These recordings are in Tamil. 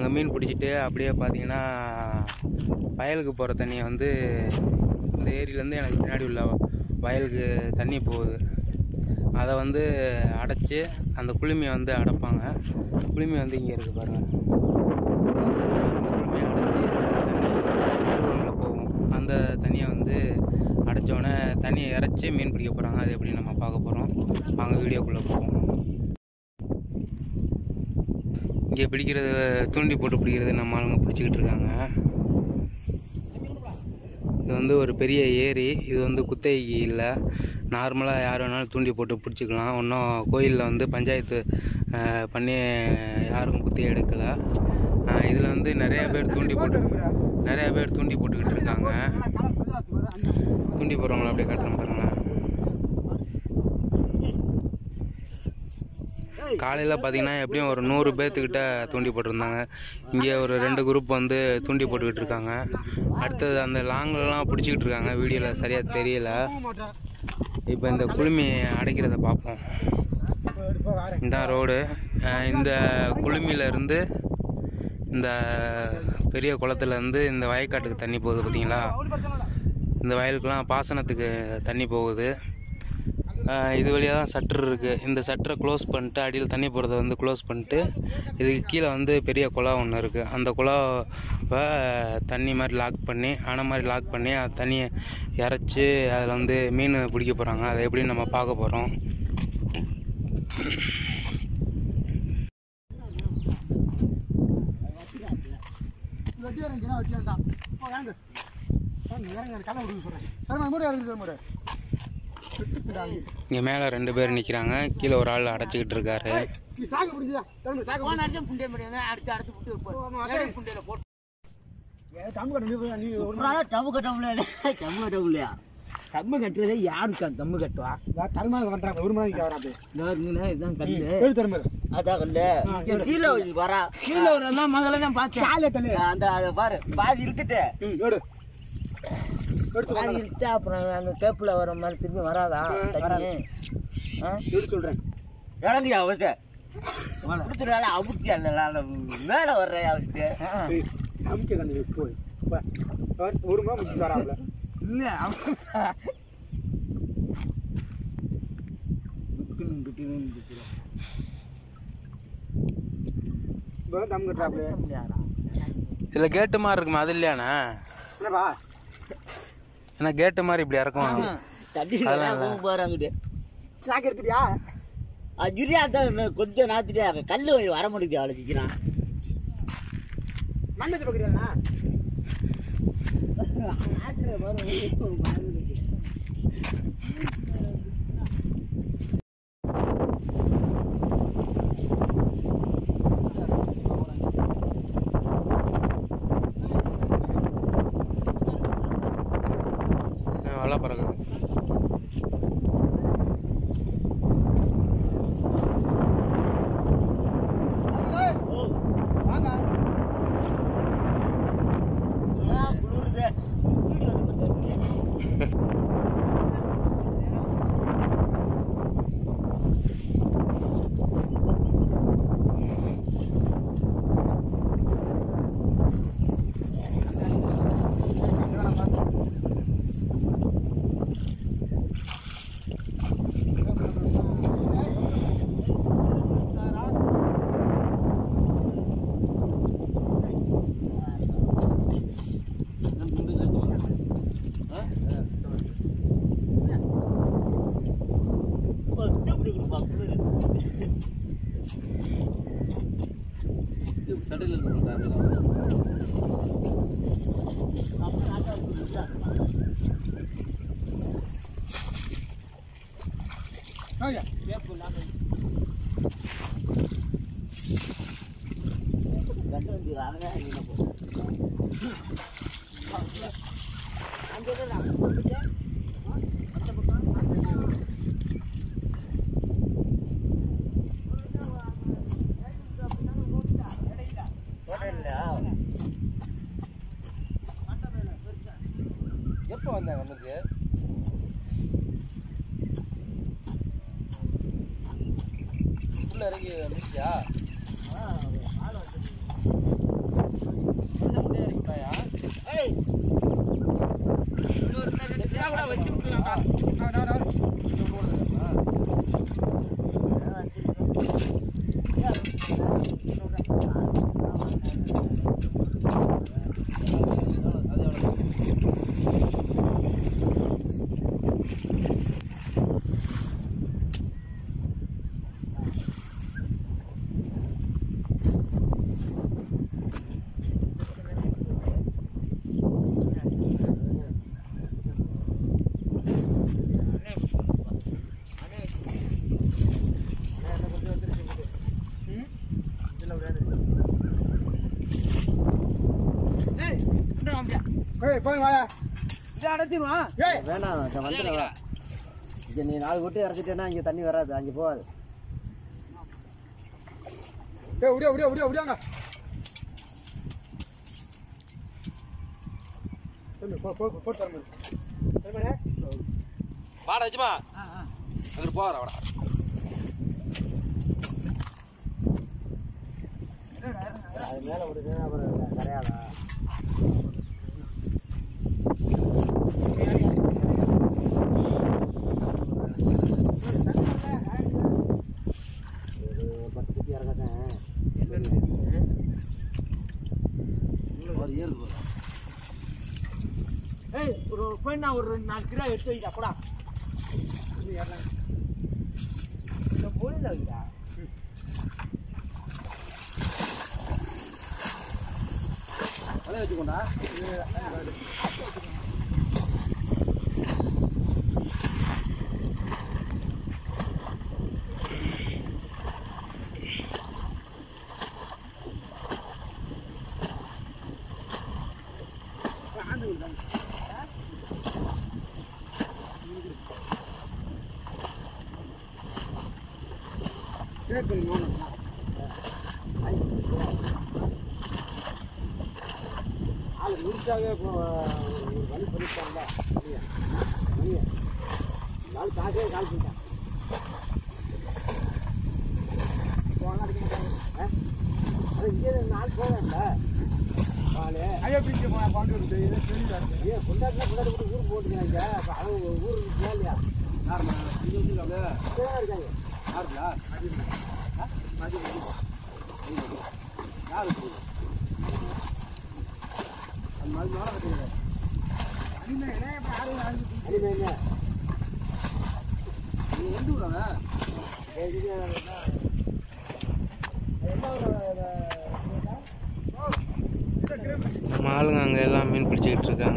அங்கே மீன் பிடிச்சிட்டு அப்படியே பார்த்தீங்கன்னா வயலுக்கு போகிற தண்ணியை வந்து இந்த ஏரியிலேருந்து எனக்கு பின்னாடி உள்ள வயலுக்கு தண்ணி போகுது அதை வந்து அடைச்சி அந்த குளுமையை வந்து அடைப்பாங்க குளுமை வந்து இங்கே இருக்குது பாருங்கள் இந்த குளுமையை அடைச்சி தண்ணி ரூமில் போகும் அந்த தண்ணியை வந்து அடைச்சோடனே தண்ணியை இறச்சி மீன் பிடிக்க போகிறாங்க அது எப்படி நம்ம பார்க்க போகிறோம் வாங்க வீடியோக்குள்ளே போவோம் இங்கே பிடிக்கிறது தூண்டி போட்டு பிடிக்கிறது நம்ம ஆளுங்க பிடிச்சிக்கிட்டு இருக்காங்க இது வந்து ஒரு பெரிய ஏரி இது வந்து குத்தகைக்கு இல்லை நார்மலாக யார் வேணாலும் தூண்டி போட்டு பிடிச்சிக்கலாம் இன்னும் கோயிலில் வந்து பஞ்சாயத்து அஹ், பண்ணி யாரும் குத்தகை எடுக்கலை இதில் வந்து நிறைய பேர் தூண்டி போட்டு நிறைய பேர் தூண்டி போட்டுக்கிட்டு இருக்காங்க தூண்டி போடுறவங்கள அப்படியே காட்டுறேன் பாருங்களேன் காலையில் பார்த்தீங்கன்னா எப்படியும் ஒரு நூறு பேர்த்துக்கிட்ட தூண்டி போட்டிருந்தாங்க இங்கே ஒரு ரெண்டு குரூப் வந்து தூண்டி போட்டுக்கிட்டு இருக்காங்க அடுத்தது அந்த லாங்லலாம் பிடிச்சிக்கிட்டு இருக்காங்க வீடியோவில் சரியாக தெரியல இப்போ இந்த குளுமி அடைக்கிறத பார்ப்போம் இதான் ரோடு அஹ் இந்த குளுமியிலேருந்து இந்த பெரிய குளத்துலேருந்து இந்த வயக்காட்டுக்கு தண்ணி போகுது பார்த்தீங்களா இந்த வயலுக்கெல்லாம் பாசனத்துக்கு தண்ணி போகுது ஆஹ் இது வழியாக தான் சட்டர் இருக்குது இந்த சட்டரை க்ளோஸ் பண்ணிட்டு அடியில் தண்ணி போகிறத வந்து க்ளோஸ் பண்ணிட்டு இதுக்கு கீழே வந்து பெரிய குளம் ஒன்று இருக்குது அந்த குழாவை தண்ணி மாதிரி லாக் பண்ணி அணை மாதிரி லாக் பண்ணி அந்த தண்ணியை இறச்சி அதில் வந்து மீன் பிடிக்க போகிறாங்க அதை எப்படி நம்ம பார்க்க போகிறோம் இங்கே மேலே ரெண்டு பேர் நிற்கிறாங்க கீழே ஒரு ஆள் அடைச்சிக்கிட்டு இருக்காரு தம்மு கட்டமுல தம்மு கட்டமுலையா தம்மு கட்டுறதே யாருக்கு தம்மு கட்டுவா இதோ இருக்குண்ணே, இதுதான் கல்லு அதான் கல்லு இங்க கீழே வச்சு வரா கீழே ஒரு எல்லாம் மகள தான் பார்த்தேன் அந்த அதை பாரு பாதி இழுத்துட்டு பாதி இழுத்து அப்புறம் அந்த கேப்பில் வர மாதிரி திரும்பி வராதா தண்ணி ஆ? இறங்குயா அவச கொடுத்துனால அமுக்கி அல்ல மேலே வர்ற அவருக்கு இல்ல அவன் விட்டுணும் விட்டுணும் விட்டுணும் முடியாதா இதில் கேட்டு மாதிரி இருக்குமா அது இல்லையாண்ணா ஏன்னா கேட்டு மாதிரி இப்படி இறக்கும் தண்ணி அதெல்லாம் இல்ல. போறாங்கிட்டு அஜுரியா தான் இன்னும் கொஞ்சம் நாத்திட்டே கல்லு வர முடியுது அவ்வளோ சீக்கிரம் வலை பறக்குது எப்போ வந்தாங்க நமக்கு உள்ள இறங்கி முடிச்சியா ஏய் இன்னொரு ரெண்டு தேவை கூட வச்சு விட்டுலாம்டா ஏய் இந்த வாம்பியா இதை அடைச்சிருவான் வேணாம் நான் வந்துடுறேன் இங்கே நீ நாலு கொட்டி இறச்சிட்டேன்னா இங்கே தண்ணி வராது அங்கே போகாது வாடா வச்சுமா அங்கிட்டு போகிற வாடா அது மேலே விடுங்க அப்புறம் கரையாதா ஒரு பத்து சுற்றி இறக்கத்தேன் ஒரு ஏறு போகிறேன் ஏய் ஒரு போய் நான் ஒரு நாலு கிலோ எடுத்து வைடா போடா இந்த பொருள் வைடா வலைய வச்சுக்கோண்டா ஆள் முடிச்சாவே இப்போ ஒரு வழி பண்ணிட்டாங்க மணியை மணியை நாள் காசே கால் பண்ணிட்டான் போனா அடிக்க மாட்டாங்க ஆ? அது இங்கே நாள் போவேன்ல பாலு ஐயோ பிடிச்சி போனா பாண்டு வருது இது தெரியல ஏன் கொண்டாட்டினா கொண்டாடி விட்டு ஊருக்கு போட்டுக்கிறாங்க அப்போ அவங்க ஊருக்கு போகலையா யாருண்ணா இங்கே வச்சுருக்காங்க இங்கே தான் இருக்காங்க யாருங்களா யாரு இருக்குது? அது மாதிரி மேலே கட்டுங்க அடிமை என்ன நீ எந்த ஊராங்க நம்ம ஆளுங்க அங்கே எல்லாம் மீன் பிடிச்சிக்கிட்டு இருக்காங்க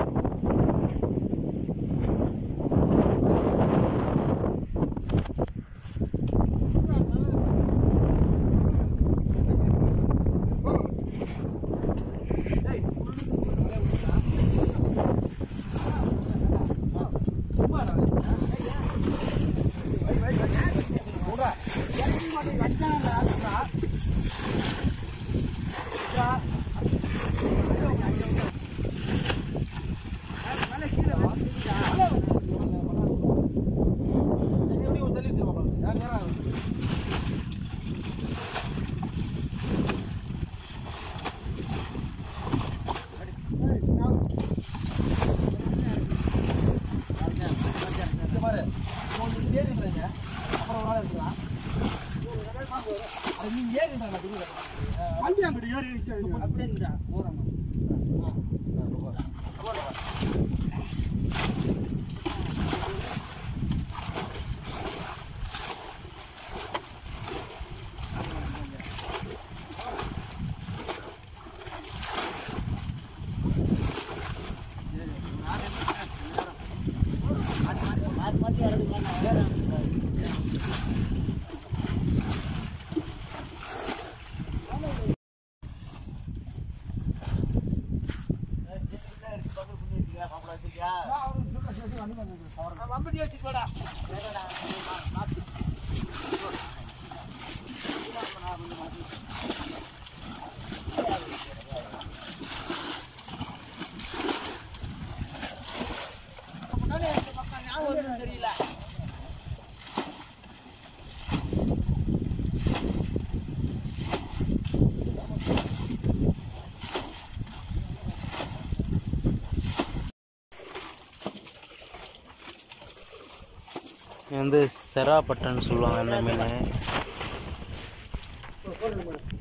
வம்படி வச்சுட்டு போடா தெரியல இது வந்து செராப்பட்டைன்னு சொல்லுவாங்க இந்த மீன் போடுங்க